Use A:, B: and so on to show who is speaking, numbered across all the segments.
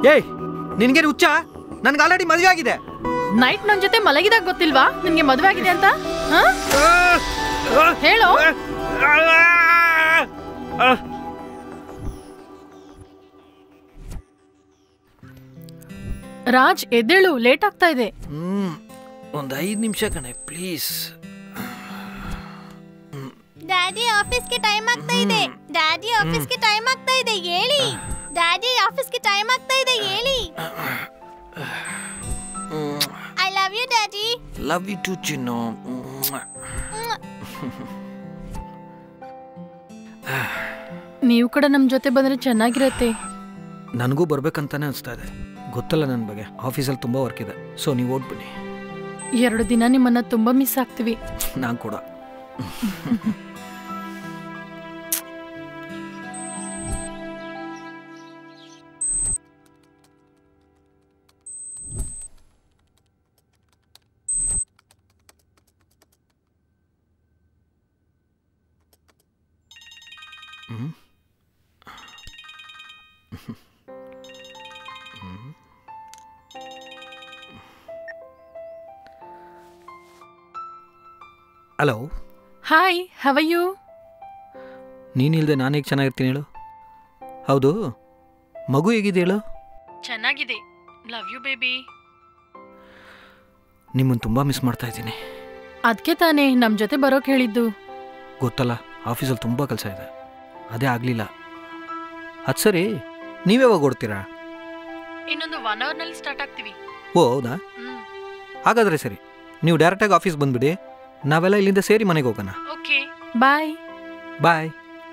A: ಏಯ್ ನಿನ್ಗೇನು ಹುಚ್ಚ ನನ್ಗೆ ಆಲ್ರೆಡಿ ಮದುವೆ ಆಗಿದೆ
B: ನೈಟ್ ನನ್ ಜೊತೆ ಮಲಗಿದಾಗ ಗೊತ್ತಿಲ್ವಾ ನಿನ್ಗೆ ಮದುವೆ ಆಗಿದೆ ಅಂತ ಹಾ? ಹೇಳು ರಾಜ್ ಎದ್ದೇಳು ಲೇಟ್ ಆಗ್ತಾ ಇದೆ
A: ಹ್ಮ್ ಒಂದು ಐದು ನಿಮಿಷ ಕಣೆ ಪ್ಲೀಸ್
C: ಡ್ಯಾಡಿ ಆಫೀಸ್ಗೆ ಟೈಮ್ ಆಗ್ತಾ ಇದೆ ಡ್ಯಾಡಿ ಆಫೀಸ್ಗೆ ಟೈಮ್ ಆಗ್ತಾ ಇದೆ ಹೇಳಿ ಡ್ಯಾಡಿ ಆಫೀಸ್ಗೆ ಟೈಮ್ ಆಗ್ತಾ ಇದೆ ಹೇಳಿ I love you daddy
A: love you too Chinnu
B: ನೀವು ಕೂಡ ನಮ್ ಜೊತೆ ಬಂದ್ರೆ ಚೆನ್ನಾಗಿರತ್ತೆ
A: ನನಗೂ ಬರ್ಬೇಕಂತಾನೆ ಅನಿಸ್ತಾ ಇದೆ ಗೊತ್ತಲ್ಲ ನನ್ನ ಬಗ್ಗೆ ಆಫೀಸಲ್ಲಿ ತುಂಬ ವರ್ಕ್ ಇದೆ ಸೊ ನೀವು ಓಡ್ಬಿಡಿ
B: ಎರಡು ದಿನ ನಿಮ್ಮನ್ನ ತುಂಬಾ ಮಿಸ್ ಆಗ್ತೀವಿ
A: ನಾನು ಕೂಡ ಹಲೋ
B: ಹಾಯ್ ಹವ ಯು
A: ನೀನಿಲ್ದೆ ನಾನು ಹೇಗೆ ಚೆನ್ನಾಗಿರ್ತೀನಿ ಹೇಳು ಹೌದು ಮಗು ಹೇಗಿದೆ ಹೇಳು
B: ಚೆನ್ನಾಗಿದೆ ಲವ್ ಯು ಬೇಬಿ
A: ನಿಮ್ಮನ್ನು ತುಂಬ ಮಿಸ್ ಮಾಡ್ತಾ ಇದ್ದೀನಿ
B: ಅದಕ್ಕೆ ತಾನೇ ನಮ್ ಜೊತೆ ಬರೋಕ್ ಹೇಳಿದ್ದು
A: ಗೊತ್ತಲ್ಲ ಆಫೀಸಲ್ಲಿ ತುಂಬ ಕೆಲಸ ಇದೆ ಅದೇ ಆಗಲಿಲ್ಲ ಅದು ಸರಿ ನೀವ್ಯಾವಾಗ ಓಡ್ತೀರಾ
B: ಇನ್ನೊಂದು ಒನ್ ಅವರ್ ನಲ್ಲಿ ಸ್ಟಾರ್ಟ್ ಆಗ್ತೀವಿ
A: ಓ ಹೌದಾ ಹಾಗಾದರೆ ಸರಿ ನೀವು ಡೈರೆಕ್ಟಾಗಿ ಆಫೀಸ್ ಬಂದುಬಿಡಿ ನಾವೆಲ್ಲ ಇಲ್ಲಿಂದ ಸೇರಿ ಮನೆಗೆ ಹೋಗೋಣ
B: okay bye
A: bye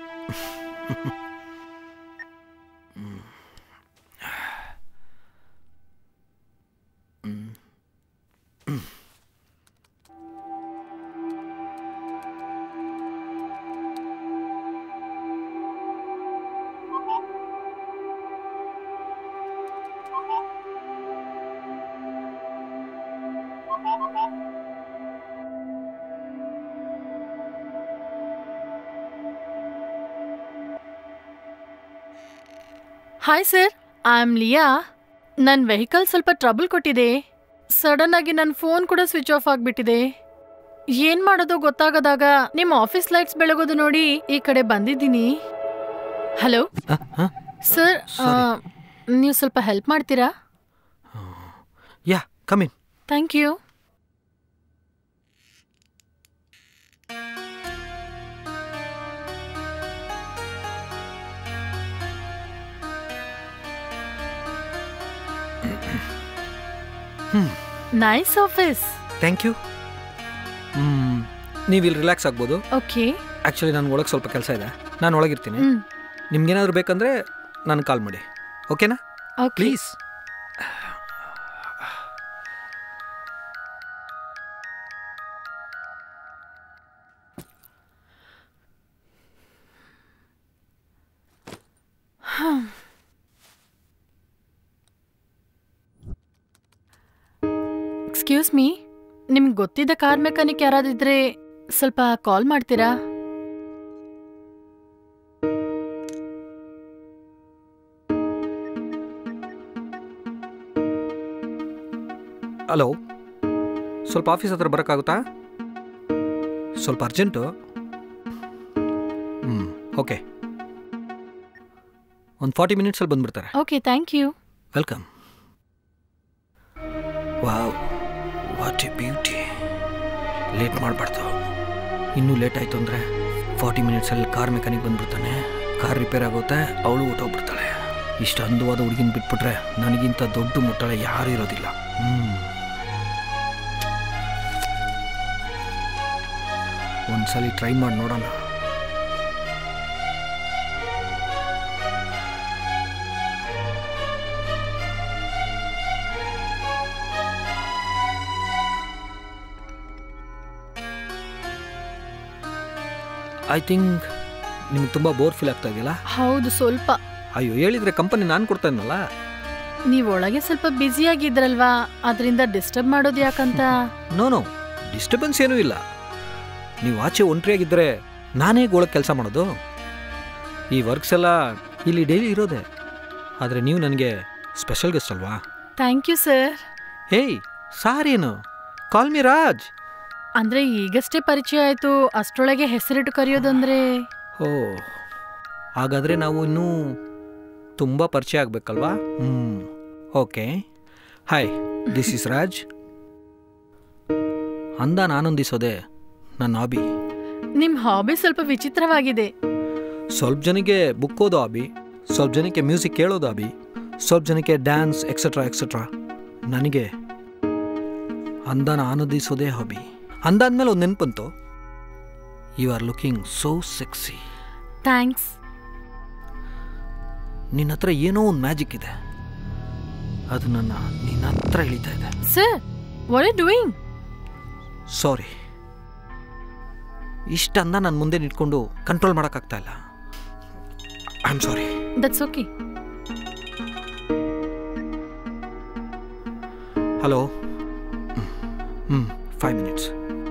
B: hi sir I am ಲಿಯಾ ನನ್ನ ವೆಹಿಕಲ್ ಸ್ವಲ್ಪ ಟ್ರಬಲ್ ಕೊಟ್ಟಿದೆ ಸಡನ್ ಆಗಿ ನನ್ನ ಫೋನ್ ಕೂಡ ಸ್ವಿಚ್ ಆಫ್ ಆಗಿಬಿಟ್ಟಿದೆ ಏನ್ ಮಾಡೋದು ಗೊತ್ತಾಗದಾಗ ನಿಮ್ಮ ಆಫೀಸ್ ಲೈಟ್ಸ್ ಬೆಳಗೋದು ನೋಡಿ ಈ ಕಡೆ ಬಂದಿದ್ದೀನಿ ಹಲೋ ಸರ್ ನೀವು ಸ್ವಲ್ಪ ಹೆಲ್ಪ್ ಮಾಡ್ತೀರಾ
A: yeah come in
B: thank you nice office
A: thank you ನೀವು ಇಲ್ಲಿ ರಿಲ್ಯಾಕ್ಸ್ ಆಗ್ಬೋದು
B: ಓಕೆ
A: ಆ್ಯಕ್ಚುಲಿ ನಾನು ಒಳಗೆ ಸ್ವಲ್ಪ ಕೆಲಸ ಇದೆ ನಾನು ಒಳಗಿರ್ತೀನಿ
B: ಹ್ಮ್
A: ನಿಮ್ಗೇನಾದ್ರು ಬೇಕಂದ್ರೆ ನಾನು ಕಾಲ್ ಮಾಡಿ ಓಕೆನಾ
B: ಓಕೆ
A: ಪ್ಲೀಸ್
B: ಎಕ್ಸ್ಕ್ಯೂಸ್ ಮೀ ನಿಮ್ಗೆ ಗೊತ್ತಿದ್ದ ಕಾರ್ ಮೆಕ್ಯಾನಿಕ್ ಯಾರಾದಿದ್ರೆ ಸ್ವಲ್ಪ ಕಾಲ್ ಮಾಡ್ತೀರಾ
A: ಹಲೋ ಸ್ವಲ್ಪ ಆಫೀಸ್ ಹತ್ರ ಬರೋಕ್ಕಾಗುತ್ತಾ ಸ್ವಲ್ಪ ಅರ್ಜೆಂಟು ಹ್ಞೂ ಓಕೆ ಒಂದು ಫಾರ್ಟಿ ಮಿನಿಟ್ಸಲ್ಲಿ ಬಂದ್ಬಿಡ್ತಾರೆ
B: okay thank you
A: welcome wow what a beauty late ಮಾಡಬಾರ್ದು ಇನ್ನೂ ಲೇಟ್ ಆಯಿತು ಅಂದರೆ ಫಾರ್ಟಿ ಮಿನಿಟ್ಸಲ್ಲಿ ಕಾರ್ ಮೆಕ್ಯಾನಿಕ್ ಬಂದ್ಬಿಡ್ತಾನೆ ಕಾರ್ ರಿಪೇರ್ ಆಗುತ್ತೆ ಅವಳು ಹೊಟ್ಟೋಗ್ಬಿಡ್ತಾಳೆ ಇಷ್ಟು ಅಂದವಾದ ಹುಡುಗಿನ ಬಿಟ್ಬಿಟ್ರೆ ನನಗಿಂತ ದೊಡ್ಡ ಮುಟ್ಟಳೆ ಯಾರೂ ಇರೋದಿಲ್ಲ ಹ್ಞೂ ಒಂದ್ಸಲಿ ಟ್ರೈ ಮಾಡಿ ನೋಡೋಣ ಐ ಥಿಂಕ್ ನಿಮ್ಗೆ ತುಂಬ ಬೋರ್ ಫೀಲ್ ಆಗ್ತಾ ಇದೆಯಲ್ಲ
B: ಹೌದು ಸ್ವಲ್ಪ
A: ಅಯ್ಯೋ ಹೇಳಿದ್ರೆ ಕಂಪನಿ ನಾನು ಕೊಡ್ತಾ ಇದ್ನಲ್ಲ
B: ನೀವ್ ಒಳಗೆ ಸ್ವಲ್ಪ ಬ್ಯುಸಿ ಆಗಿದ್ರಲ್ವಾ ಅದರಿಂದ ಡಿಸ್ಟರ್ಬ್ ಮಾಡೋದು ಯಾಕಂತ
A: ನೋ ನೋ ಡಿಸ್ಟರ್ಬೆನ್ಸ್ ಏನೂ ಇಲ್ಲ ನೀವು ಆಚೆ ಒಂಟ್ರಿಯಾಗಿದ್ದರೆ ನಾನೇ ಗೋಳಕ್ಕೆ ಕೆಲಸ ಮಾಡೋದು ಈ ವರ್ಕ್ಸ್ ಎಲ್ಲ ಇಲ್ಲಿ ಡೈಲಿ ಇರೋದೆ ಆದರೆ ನೀವು ನನಗೆ ಸ್ಪೆಷಲ್ ಗೆಸ್ಟ್ ಅಲ್ವಾ
B: ಥ್ಯಾಂಕ್ ಯು ಸರ್
A: ಹೇಯ್ ಸಾರೇನು ಕಾಲ್ ಮಿ ರಾಜ್
B: ಅಂದ್ರೆ ಈಗಷ್ಟೇ ಪರಿಚಯ ಆಯ್ತು ಅಷ್ಟ್ರೊಳಗೆ ಹೆಸರಿಟ್ಟು ಕರೆಯೋದಂದ್ರೆ
A: ಓ ಹಾಗಾದರೆ ನಾವು ಇನ್ನೂ ತುಂಬ ಪರಿಚಯ ಆಗಬೇಕಲ್ವಾ ಹ್ಞೂ okay hi this is Raj ಅಂದಾನ ಆನಂದಿಸೋದೆ ನನ್ನ ಹಾಬಿ
B: ನಿಮ್ ಹಾಬಿ ಸ್ವಲ್ಪ ವಿಚಿತ್ರವಾಗಿದೆ
A: ಸ್ವಲ್ಪ ಜನಕ್ಕೆ ಬುಕ್ ಓದೋ ಹಾಬಿ ಸ್ವಲ್ಪ ಜನಕ್ಕೆ ಮ್ಯೂಸಿಕ್ ಕೇಳೋದು ಹಾಬಿ ಸ್ವಲ್ಪ ಜನಕ್ಕೆ ಡ್ಯಾನ್ಸ್ ಎಕ್ಸೆಟ್ರಾ ಎಕ್ಸೆಟ್ರಾ ನನಗೆ ಅಂದಾನ ಆನಂದಿಸೋದೇ ಹಾಬಿ ಅಂದಾದ್ಮೇಲೆ ಒಂದು ನೆನಪಂತು you are looking so sexy
B: thanks
A: ನಿನ್ನ ಹತ್ರ ಏನೋ ಒಂದು ಮ್ಯಾಜಿಕ್ ಇದೆ ಅದು ನನ್ನ ನಿನ್ನ ಹತ್ರ ಇಳಿತಾ ಇದೆ
B: sir what are doing
A: sorry ಇಷ್ಟಂದ ನನ್ನ ಮುಂದೆ ನಿಂತ್ಕೊಂಡು ಕಂಟ್ರೋಲ್ ಮಾಡೋಕ್ಕಾಗ್ತಾ ಇಲ್ಲ I am sorry
B: that's okay
A: hello ಹ್ಞೂ ಫೈವ್ ಮಿನಿಟ್ಸ್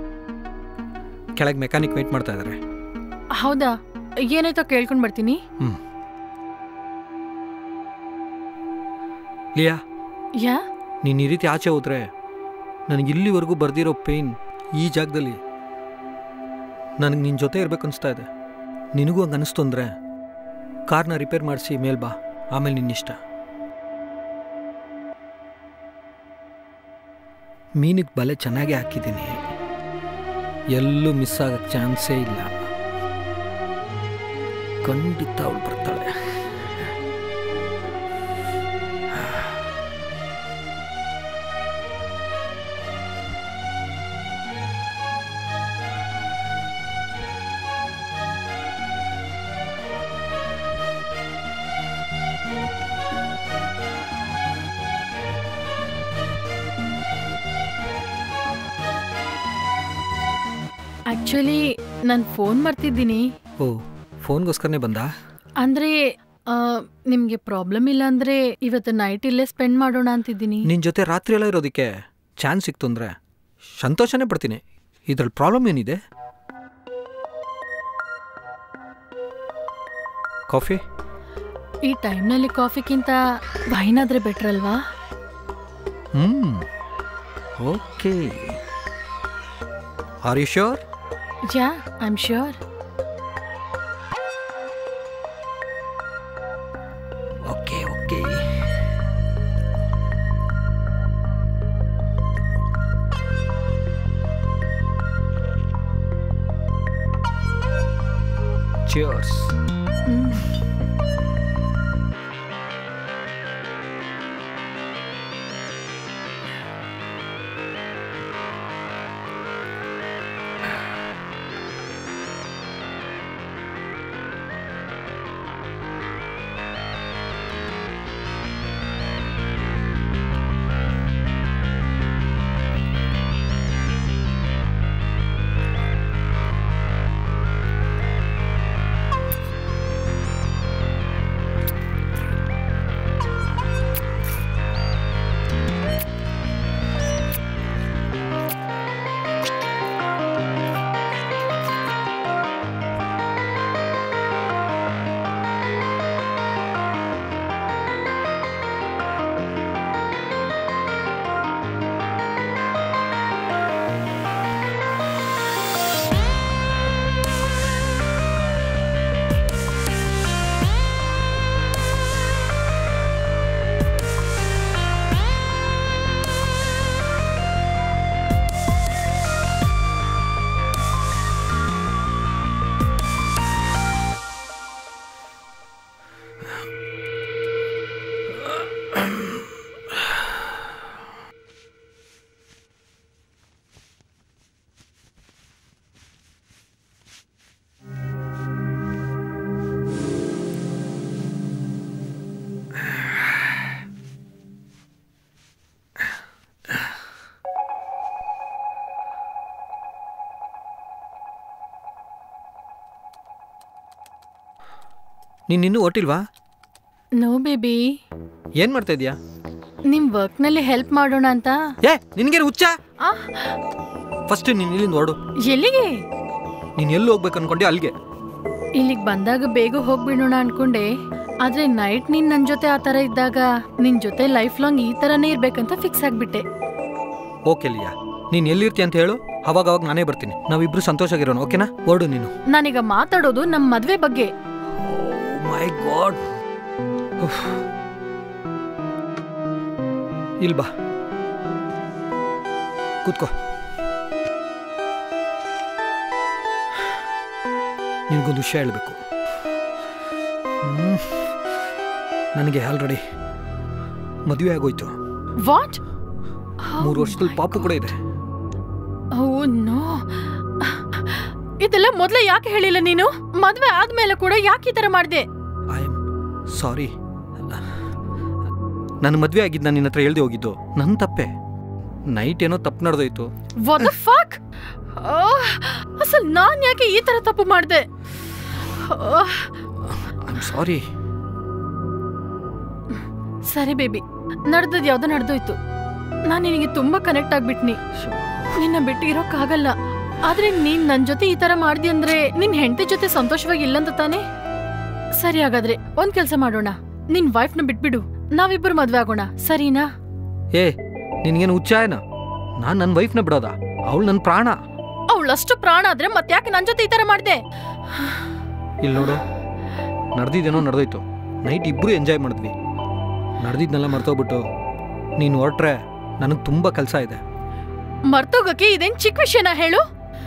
A: ಕೆಳಗೆ ಮೆಕ್ಯಾನಿಕ್ ವೆಯ್ಟ್ ಮಾಡ್ತಾ ಇದ್ದಾರೆ
B: ಹೌದಾ ಏನಾಯ್ತೋ ಕೇಳ್ಕೊಂಡ್ ಬರ್ತೀನಿ
A: ಹ್ಞೂ ಲಿಯಾ
B: ಯಾ
A: ನೀನು ಈ ರೀತಿ ಆಚೆ ಹೋದ್ರೆ ನನಗೆ ಇಲ್ಲಿವರೆಗೂ ಬರ್ದಿರೋ ಪೇಯ್ನ್ ಈ ಜಾಗದಲ್ಲಿ ನನಗೆ ನಿನ್ನ ಜೊತೆ ಇರ್ಬೇಕು ಅನಿಸ್ತಾ ಇದೆ ನಿನಗೂ ಹಂಗೆ ಅನಿಸ್ತು ಅಂದರೆ ಕಾರ್ನ ರಿಪೇರ್ ಮಾಡಿಸಿ ಮೇಲ್ ಬಾ ಆಮೇಲೆ ನಿನ್ನಿಷ್ಟ ಮೀನಿಗೆ ಬಲೆ ಚೆನ್ನಾಗೇ ಹಾಕಿದ್ದೀನಿ ಎಲ್ಲೂ ಮಿಸ್ ಆಗಕ್ಕೆ ಚಾನ್ಸೇ ಇಲ್ಲ ಖಂಡಿತ ಅವಳು ಬರ್ತಾಳೆ
B: ಆಕ್ಚುಲಿ ನಾನು ಫೋನ್ ಮಾಡ್ತಿದ್ದೀನಿ
A: ಓ ಫೋನ್ಗೋಸ್ಕರನೇ ಬಂದಾ
B: ಅಂದ್ರೆ ಆ, ನಿಮ್ಗೆ ಪ್ರಾಬ್ಲಮ್ ಇಲ್ಲ ಅಂದ್ರೆ ಇವತ್ತು ನೈಟ್ ಇಲ್ಲೇ ಸ್ಪೆಂಡ್ ಮಾಡೋಣ ಅಂತಿದ್ದೀನಿ
A: ನಿನ್ನ ಜೊತೆ ರಾತ್ರಿ ಎಲ್ಲ ಇರೋದಕ್ಕೆ ಚಾನ್ಸ್ ಸಿಕ್ತು ಅಂದರೆ ಸಂತೋಷನೇ ಪಡ್ತೀನಿ ಇದ್ರಲ್ಲಿ ಪ್ರಾಬ್ಲಮ್ ಏನಿದೆ ಕಾಫಿ
B: ಈ ಟೈಮ್ನಲ್ಲಿ ಕಾಫಿಗಿಂತ ವೈನ್ ಆದ್ರೆ ಬೆಟರ್ ಅಲ್ವಾ
A: ಹ್ಞೂ okay are you sure
B: yeah I am sure
A: okay okay cheers ನೀನು ಇನ್ನೂ ಹೊಟ್ಟಿಲ್ವಾ
B: ನೋ ಬೇಬಿ
A: ಏನು ಮಾಡ್ತಾ ಇದೀಯಾ
B: ನಿಮ್ ವರ್ಕ್ನಲ್ಲಿ ಹೆಲ್ಪ್ ಮಾಡೋಣ ಅಂತ
A: ಏ ನಿನಗೇನು ಹುಚ್ಚ
B: ಆ,
A: ಫಸ್ಟ್ ನೀನು ಇಲ್ಲಿಂದ ಹೊರಡು
B: ಎಲ್ಲಿಗೆ
A: ನೀನು ಎಲ್ಲಿ ಹೋಗ್ಬೇಕು ಅನ್ಕೊಂಡೆ ಅಲ್ಲಿಗೆ
B: ಇಲ್ಲಿಗ್ ಬಂದಾಗ ಬೇಗ ಹೋಗ್ಬಿಡೋಣ ಅನ್ಕೊಂಡೆ ಆದ್ರೆ ನೈಟ್ ನೀನ್ ನನ್ ಜೊತೆ ಆ ತರ ಇದ್ದಾಗ ನಿನ್ ಜೊತೆ ಲೈಫ್ ಲಾಂಗ್ ಈ ತರನೇ ಇರ್ಬೇಕಂತ ಫಿಕ್ಸ್ ಆಗ್ಬಿಟ್ಟೆ
A: ಓಕೆ ಲಿಯಾ ನೀನು ಎಲ್ಲಿರ್ತೀಯ ಅಂತ ಹೇಳು ಅವಾಗ ಅವಾಗ ನಾನೇ ಬರ್ತೀನಿ ನಾವಿಬ್ರು ಸಂತೋಷವಾಗಿರೋಣ ಓಕೆನಾ ಓಡು ನೀನು
B: ನಾನೀಗ ಮಾತಾಡೋದು ನಮ್ ಮದ್ವೆ ಬಗ್ಗೆ
A: ಮೈ ಗಾಡ್ ಇಲ್ ಬಾ ಕೂತ್ಕೋ ನಿನಗೊಂದು ವಿಷಯ ಹೇಳಬೇಕು ನನಗೆ ಆಲ್ರೆಡಿ ಮದುವೆ ಆಗೋಯ್ತು
B: ವಾಟ್
A: ಮೂರು ವರ್ಷದಲ್ಲಿ ಪಾಪು ಕೂಡ ಇದೆ
B: ಓ ನೋ ಇದೆಲ್ಲ ಮೊದ್ಲೇ ಯಾಕೆ ಹೇಳಿಲ್ಲ ನೀನು ಮದ್ವೆ ಆದ್ಮೇಲೆ ಕೂಡ ಯಾಕೆ ಈ ತರ ಮಾಡ್ದೆ
A: ಐ ಆಮ್ ಸಾರಿ ನನ್ನ ಮದುವೆ ಆಗಿದ್ದು ನಾನು ನಿನ್ನ ಹತ್ರ ಹೇಳ್ದೆ ಹೋಗಿದ್ದು ನನ್ನ ತಪ್ಪೆ ನೈಟ್ ಏನೋ ತಪ್ಪು ನಡೆದೋಯ್ತು
B: ವಾಟ್ ದ ಫಕ್ ಅಸಲ್ ನಾನ್ ಯಾಕೆ ಈ ತರ ತಪ್ಪು ಮಾಡ್ದೆ
A: ಐ ಆಮ್ ಸಾರಿ
B: ಸರಿ ಬೇಬಿ ನಡ್ದದ್ ಯಾವ್ದೋ ನಡ್ದೋಯ್ತು ನಾನ್ ನಿನಗೆ ತುಂಬಾ ಕನೆಕ್ಟ್ ಆಗ್ಬಿಟ್ನಿ ನಿನ್ನ ಬಿಟ್ಟು ಇರೋಕ್ಕಾಗಲ್ಲ ಆದ್ರೆ ನೀನ್ ನನ್ ಜೊತೆ ಈ ತರ ಮಾಡ್ದಿ ಅಂದ್ರೆ ನಿನ್ ಹೆಂಡತಿ ಜೊತೆ ಸಂತೋಷವಾಗಿ ಇಲ್ಲಂತ ತಾನೇ ಸರಿ ಹಾಗಾದ್ರೆ ಒಂದ್ ಕೆಲ್ಸ ಮಾಡೋಣ ನಿನ್ ವೈಫ್ನ ಬಿಟ್ಬಿಡು ನಾವಿಬ್ಬರು ಮದ್ವೆ ಆಗೋಣ ಸರಿನಾ
A: ಏ ನಿನಗೇನು ಉಚ್ಚಾಯನ ನಾನು ನನ್ನ ವೈಫ್ನ ಬಿಡೋದ ಅವಳು ನನ್ನ ಪ್ರಾಣ
B: ಅವಳಷ್ಟು ಪ್ರಾಣ ಆದ್ರೆ ಮತ್ತ್ಯಾಕೆ ನನ್ ಜೊತೆ ಈ ತರ ಮಾಡ್ದೆ
A: ಇಲ್ಲಿ ನೋಡು ನಡೆದಿದ್ದೇನೋ ನಡೆದೋಯ್ತು ನೈಟ್ ಇಬ್ಬರು ಎಂಜಾಯ್ ಮಾಡಿದ್ವಿ ನಡೆದಿದ್ನೆಲ್ಲ ಮರ್ತೋಗ್ಬಿಟ್ಟು ನೀನು ಹೊರಟ್ರೆ ನನಗೆ ತುಂಬ ಕೆಲಸ ಇದೆ
B: ಮರ್ತೋಗಕ್ಕೆ ಇದೇನ್ ಚಿಕ್ಕ ವಿಷಯನ ಹೇಳು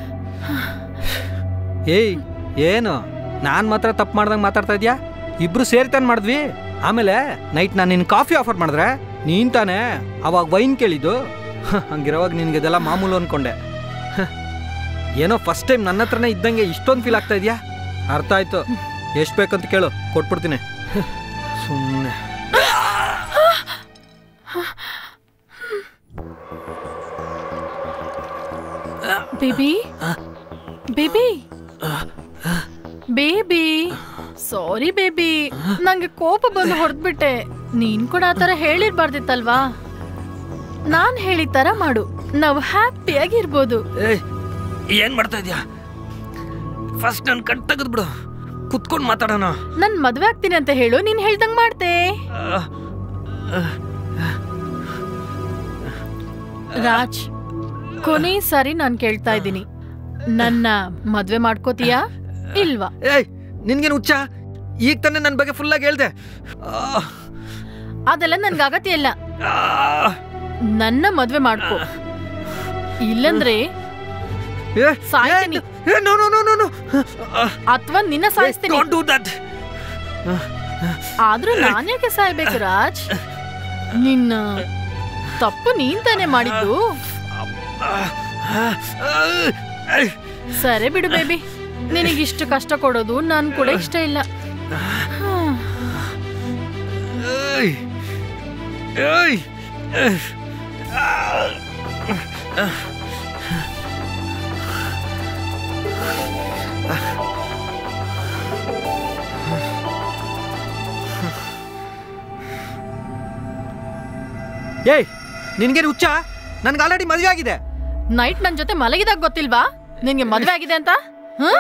A: ಏಯ್ ಏನು ನಾನು ಮಾತ್ರ ತಪ್ಪು ಮಾಡ್ದಂಗೆ ಮಾತಾಡ್ತಾ ಇದೆಯಾ ಇಬ್ರು ಸೇರ್ತಾನೆ ಮಾಡಿದ್ವಿ ಆಮೇಲೆ ನೈಟ್ ನಾನು ನಿನ್ನ ಕಾಫಿ ಆಫರ್ ಮಾಡಿದ್ರೆ ನೀನ್ ತಾನೇ ಅವಾಗ ವೈನ್ ಕೇಳಿದ್ದು ಹ, ಹಂಗಿರೋವಾಗ ನಿನಗೆ ಇದೆಲ್ಲ ಮಾಮೂಲು ಅನ್ಕೊಂಡೆ ಹ, ಏನೋ ಫಸ್ಟ್ ಟೈಮ್ ನನ್ನ ಹತ್ರನೇ ಇದ್ದಂಗೆ ಇಷ್ಟೊಂದು ಫೀಲ್ ಆಗ್ತಾ ಇದೆಯಾ ಅರ್ಥ ಆಯ್ತು ಎಷ್ಟು ಬೇಕಂತ ಕೇಳು ಕೊಟ್ಬಿಡ್ತೀನಿ ಸುಮ್ಮನೆ
B: baby baby baby sorry baby ನಂಗೆ ಕೋಪ ಬಂದು ಹೊಡೆದ್ಬಿಟ್ಟೆ ನೀನ್ ಕೂಡ ಆ ತರ ಹೇಳಿರ್ಬಾರ್ದಿತ್ತಲ್ವಾ ನಾನ್ ಹೇಳಿದ ತರ ಮಾಡು ನಾವು ಹ್ಯಾಪಿಯಾಗಿರ್ಬೋದು
A: ಏಯ್ ಏನು ಮಾಡ್ತಾ ಇದೆಯಾ ಫಸ್ಟ್ ನನ್ನ ಕಣ್ ತೆಗೆದ್ಬಿಡು ಕುತ್ಕೊಂಡು ಮಾತಾಡೋಣ
B: ನನ್ ಮದ್ವೆ ಆಗ್ತೀನಿ ಅಂತ ಹೇಳು ನೀನ್ ಹೇಳ್ದಂಗ್ ಮಾಡ್ತೆ ರಾಜ್ ಕೊನೆ ಸಾರಿ ನಾನ್ ಕೇಳ್ತಾ ಇದ್ದೀನಿ ನನ್ನ ಮದ್ವೆ ಮಾಡ್ಕೋತೀಯಾ ಇಲ್ವಾ
A: ಏಯ್ ನಿನ್ಗೇನು ಹುಚ್ಚ ಈಗ ತಾನೇ ನನ್ನ ಬಗ್ಗೆ ಫುಲ್ಲಾಗಿ ಹೇಳ್ದೆ
B: ಅದೆಲ್ಲ ನನ್ಗೆ ಅಗತ್ಯ ಇಲ್ಲ ನನ್ನ ಮದ್ವೆ ಮಾಡ್ಕೋ ಇಲ್ಲಂದ್ರೆ ಸಾಯ್ತೀನಿ.
A: No no no no no
B: ಅಥವಾ ನಿನ್ನ ಸಾಯಿಸ್ತೀನಿ
A: ಡೋಂಟ್ ಡೂ ದಟ್
B: ಆದ್ರೂ ನಾನ್ ಯಾಕೆ ಸಾಯ್ಬೇಕು ರಾಜ್ ನಿನ್ನ ತಪ್ಪು ನೀನ್ ತಾನೇ ಮಾಡಿದ್ದು ಸರಿ ಬಿಡು ಬೇಬಿ ನಿನಗಿಷ್ಟು ಕಷ್ಟ ಕೊಡೋದು ನನ್ ಕೂಡ ಇಷ್ಟ ಇಲ್ಲ ಹ್ಮ್.
A: ಏಯ್ ಏಯ್ ಏಯ್ ನಿನ್ಗೇನು ಹುಚ್ಚ ನನ್ಗೆ ಆಲ್ರೆಡಿ ಮದುವೆ ಆಗಿದೆ
B: ನೈಟ್ ನನ್ ಜೊತೆ ಮಲಗಿದಾಗ ಗೊತ್ತಿಲ್ವಾ ನಿನ್ಗೆ ಮದ್ವೆ ಆಗಿದೆ ಅಂತ ಹ?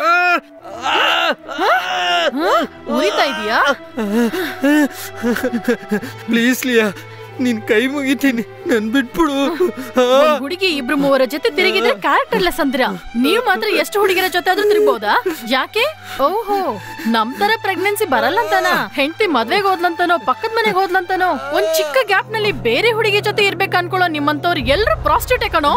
B: ಹ? ಉರಿತಾ ಇದೀಯಾ
A: ಪ್ಲೀಸ್ ಲಿಯಾ ನಿನ್ ಕೈ ಮುಗಿತೀನಿ ನನ್ ಬಿಟ್ಬಿಡು
B: ಒಂದ್ ಹುಡುಗಿ ಇಬ್ರು ಮೂವರ ಜೊತೆ ತಿರುಗಿದ್ರೆ ಕ್ಯಾರೆಕ್ಟರ್ಲೆಸ್ ಅಂತೀರ ನೀವು ಮಾತ್ರ ಎಷ್ಟು ಹುಡುಗಿರ ಜೊತೆ ಆದ್ರೂ ತಿರುಗ್ಬೋದಾ ಯಾಕೆ ಓಹೋ ನಮ್ ತರ ಪ್ರೆಗ್ನೆನ್ಸಿ ಬರಲ್ಲ ಅಂತಾನ ಹೆಂಡತಿ ಮದ್ವೆಗ್ ಹೋದ್ಲಂತಾನೋ ಪಕ್ಕದ ಮನೆಗ್ ಹೋದ್ಲಂತಾನೋ ಒಂದ್ ಚಿಕ್ಕ ಗ್ಯಾಪ್ ನಲ್ಲಿ ಬೇರೆ ಹುಡುಗಿ ಜೊತೆ ಇರ್ಬೇಕು ಅನ್ಕೊಳ್ಳೋ ನಿಮ್ಮಂತವ್ರು ಎಲ್ರು ಪ್ರಾಸ್ಟಿಟ್ಯೂಟ್ ಕಣೋ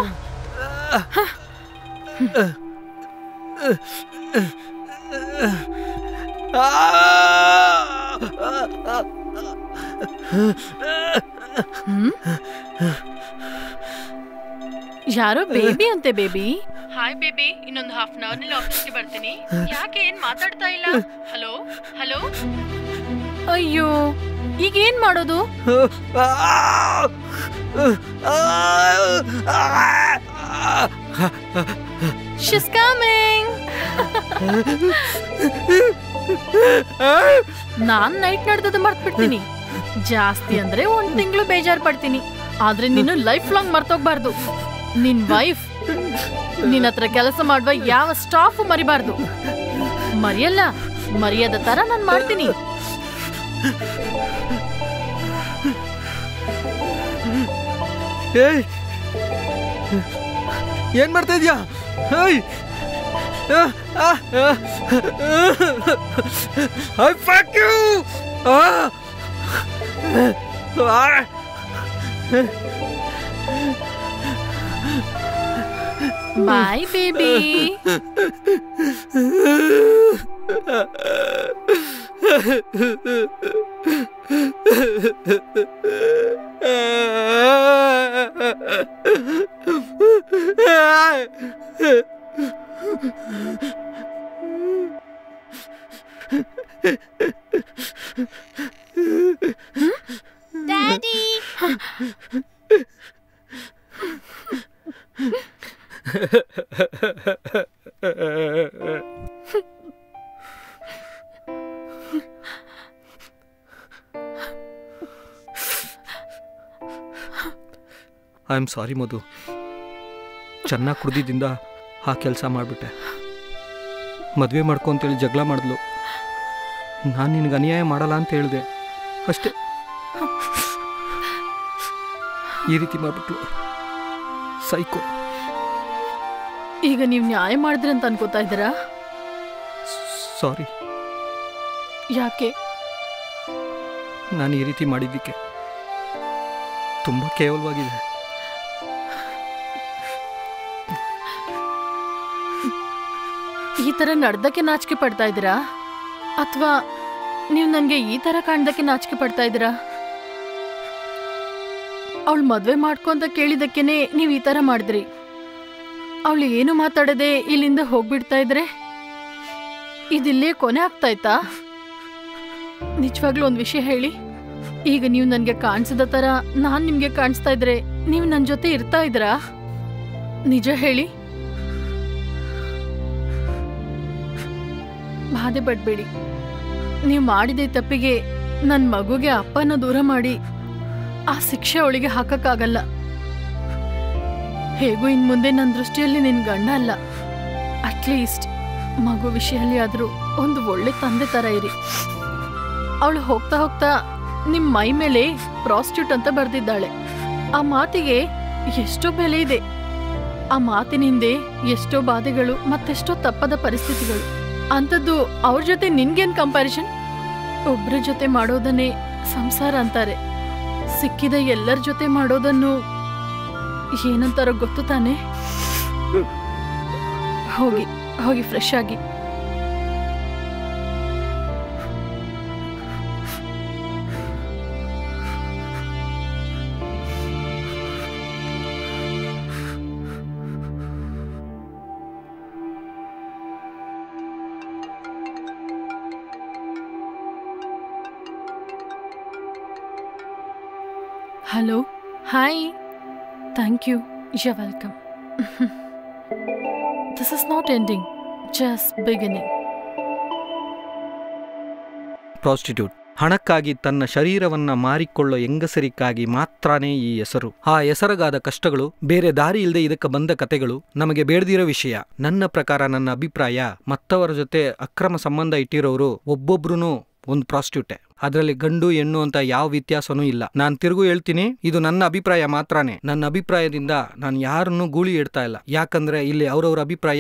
B: ಯಾರೋ ಬೇಬಿ ಅಂತೆ ಬೇಬಿ ಹಾಯ್ ಬೇಬಿ ಇನ್ನೊಂದು ಹಾಫ್ ಅನ್ ಅವರ್ ನಲ್ಲಿ ಆಫೀಸ್ಗೆ ಬರ್ತೀನಿ ಯಾಕೆ ಏನ್ ಮಾತಾಡ್ತಾ ಇಲ್ಲ ಹಲೋ ಹಲೋ ಅಯ್ಯೋ ಈಗ ಏನ್ ಮಾಡೋದು ಶಿಸ್ ಕಮಿಂಗ್ ನಾನ್ ನೈಟ್ ನಡೆದದ್ದು ಮರ್ತ್ ಬಿಡ್ತೀನಿ ಜಾಸ್ತಿ ಅಂದ್ರೆ ಒಂದ್ ತಿಂಗಳು ಬೇಜಾರ್ ಪಡ್ತೀನಿ ಆದ್ರೆ ನೀನು ಲೈಫ್ ಲಾಂಗ್ ಮರ್ತೋಗ್ಬಾರ್ದು ನಿನ್ ವೈಫ್ ನಿನ್ ಹತ್ರ ಕೆಲಸ ಮಾಡುವ ಯಾವ ಸ್ಟಾಫ್ ಮರಿಬಾರ್ದು ಮರಿಯಲ್ಲ ಮರ್ಯಾದ ತರ ನಾನ್ ಮಾಡ್ತೀನಿ
A: ಏಯ್ ಏನ್ ಮಾಡ್ತಾ ಇದೀಯಾ hey I fuck you
B: bye baby
C: daddy
A: I am sorry Madhu ಚೆನ್ನಾಗಿ ಕುಡ್ದಿದ್ದಿಂದ ಆ ಕೆಲಸ ಮಾಡಿಬಿಟ್ಟೆ ಮದುವೆ ಮಾಡ್ಕೊ ಅಂತೇಳಿ ಜಗಳ ಮಾಡಿದ್ಲು ನಾನು ನಿನಗೆ ಅನ್ಯಾಯ ಮಾಡಲ್ಲ ಅಂತ ಹೇಳಿದೆ ಅಷ್ಟೇ ಈ ರೀತಿ ಮಾಡಿಬಿಟ್ಲು ಸೈಕೋ
B: ಈಗ ನೀವ್ ನ್ಯಾಯ ಮಾಡಿದ್ರಿ ಅಂತ ಅನ್ಕೋತಾ ಇದ್ದೀರಾ
A: ಸಾರಿ
B: ಯಾಕೆ
A: ನಾನು ಈ ರೀತಿ ಮಾಡಿದ್ದಕ್ಕೆ ತುಂಬ ಕೇವಲವಾಗಿದೆ
B: ಈ ತರ ನಡ್ದಕ್ಕೆ ನಾಚಿಕೆ ಪಡ್ತಾ ಇದ್ದೀರಾ ಅಥವಾ ನೀವು ನನಗೆ ಈ ತರ ಕಾಣ್ದಕ್ಕೆ ನಾಚಿಕೆ ಪಡ್ತಾ ಇದ್ದೀರಾ ಅವಳು ಮದ್ವೆ ಮಾಡ್ಕೊ ಅಂತ ಕೇಳಿದಕ್ಕೇನೆ ನೀವು ಈ ತರ ಮಾಡಿದ್ರಿ ಅವಳು ಏನು ಮಾತಾಡದೆ ಇಲ್ಲಿಂದ ಹೋಗ್ಬಿಡ್ತಾ ಇದ್ರೆ ಇದಿಲ್ಲೇ ಕೊನೆ ಆಗ್ತಾ ಇತ್ತಾ ನಿಜವಾಗ್ಲೂ ಒಂದು ವಿಷಯ ಹೇಳಿ ಈಗ ನೀವು ನನಗೆ ಕಾಣಿಸಿದ ತರ ನಾನು ನಿಮ್ಗೆ ಕಾಣಿಸ್ತಾ ಇದ್ರೆ ನೀವು ನನ್ನ ಜೊತೆ ಇರ್ತಾ ಇದ್ರಾ ನಿಜ ಹೇಳಿ ಬಾಧೆ ಪಡ್ಬೇಡಿ ನೀವು ಮಾಡಿದ ಈ ತಪ್ಪಿಗೆ ನನ್ನ ಮಗುಗೆ ಅಪ್ಪನ ದೂರ ಮಾಡಿ ಆ ಶಿಕ್ಷೆ ಅವಳಿಗೆ ಹಾಕಕ್ಕಾಗಲ್ಲ ಹೇಗೂ ಇನ್ ಮುಂದೆ ನನ್ನ ದೃಷ್ಟಿಯಲ್ಲಿ ನಿನ್ ಗಂಡ ಅಲ್ಲ ಅಟ್ಲೀಸ್ಟ್ ಮಗು ವಿಷಯದಲ್ಲಿ ಆದ್ರೂ ಒಂದು ಒಳ್ಳೆ ತಂದೆ ತರ ಇರಿ ಅವಳು ಹೋಗ್ತಾ ಹೋಗ್ತಾ ನಿಮ್ ಮೈ ಮೇಲೆ ಪ್ರಾಸ್ಟಿಟ್ಯೂಟ್ ಅಂತ ಬರ್ದಿದ್ದಾಳೆ ಆ ಮಾತಿಗೆ ಎಷ್ಟೋ ಬೆಲೆ ಇದೆ ಆ ಮಾತಿನ ಹಿಂದೆ ಎಷ್ಟೋ ಬಾಧೆಗಳು ಮತ್ತೆಷ್ಟೋ ತಪ್ಪದ ಪರಿಸ್ಥಿತಿಗಳು ಅಂಥದ್ದು ಅವ್ರ ಜೊತೆ ನಿನ್ಗೇನ್ ಕಂಪ್ಯಾರಿಸನ್ ಒಬ್ರ ಜೊತೆ ಮಾಡೋದನ್ನೇ ಸಂಸಾರ ಅಂತಾರೆ ಸಿಕ್ಕಿದ ಎಲ್ಲರ ಜೊತೆ ಮಾಡೋದನ್ನು ಏನಂತಾರೋ ಗೊತ್ತು ತಾನೆ ಹೋಗಿ ಹೋಗಿ ಫ್ರೆಶ್ ಆಗಿ hello hi thank you you welcome this is not ending just beginning
A: prostitute ಹಣಕ್ಕಾಗಿ ತನ್ನ ಶರೀರವನ್ನ ಮಾರಿಕೊಳ್ಳೋ ಹೆಂಗಸರಿಗಾಗಿ ಮಾತ್ರನೇ ಈ ಹೆಸರು ಆ ಹೆಸರಗಾದ ಕಷ್ಟಗಳು ಬೇರೆ ದಾರಿ ಇಲ್ಲದೆ ಇದಕ್ಕೆ ಬಂದ ಕತೆಗಳು ನಮಗೆ ಬೇಡದಿರೋ ವಿಷಯ ನನ್ನ ಪ್ರಕಾರ ನನ್ನ ಅಭಿಪ್ರಾಯ ಮತ್ತವರ ಜೊತೆ ಅಕ್ರಮ ಸಂಬಂಧ ಇಟ್ಟಿರೋರು ಒಬ್ಬೊಬ್ರು ಒಂದು ಪ್ರಾಸ್ಟಿಟ್ಯೂಟೆ ಅದರಲ್ಲಿ ಗಂಡು ಹೆಣ್ಣು ಅಂತ ಯಾವ ವ್ಯತ್ಯಾಸನೂ ಇಲ್ಲ ನಾನು ತಿರುಗು ಹೇಳ್ತೀನಿ ಇದು ನನ್ನ ಅಭಿಪ್ರಾಯ ಮಾತ್ರನೇ ನನ್ನ ಅಭಿಪ್ರಾಯದಿಂದ ನಾನು ಯಾರನ್ನೂ ಗೂಳಿ ಇಡ್ತಾ ಇಲ್ಲ ಯಾಕಂದ್ರೆ ಇಲ್ಲಿ ಅವ್ರವ್ರ ಅಭಿಪ್ರಾಯ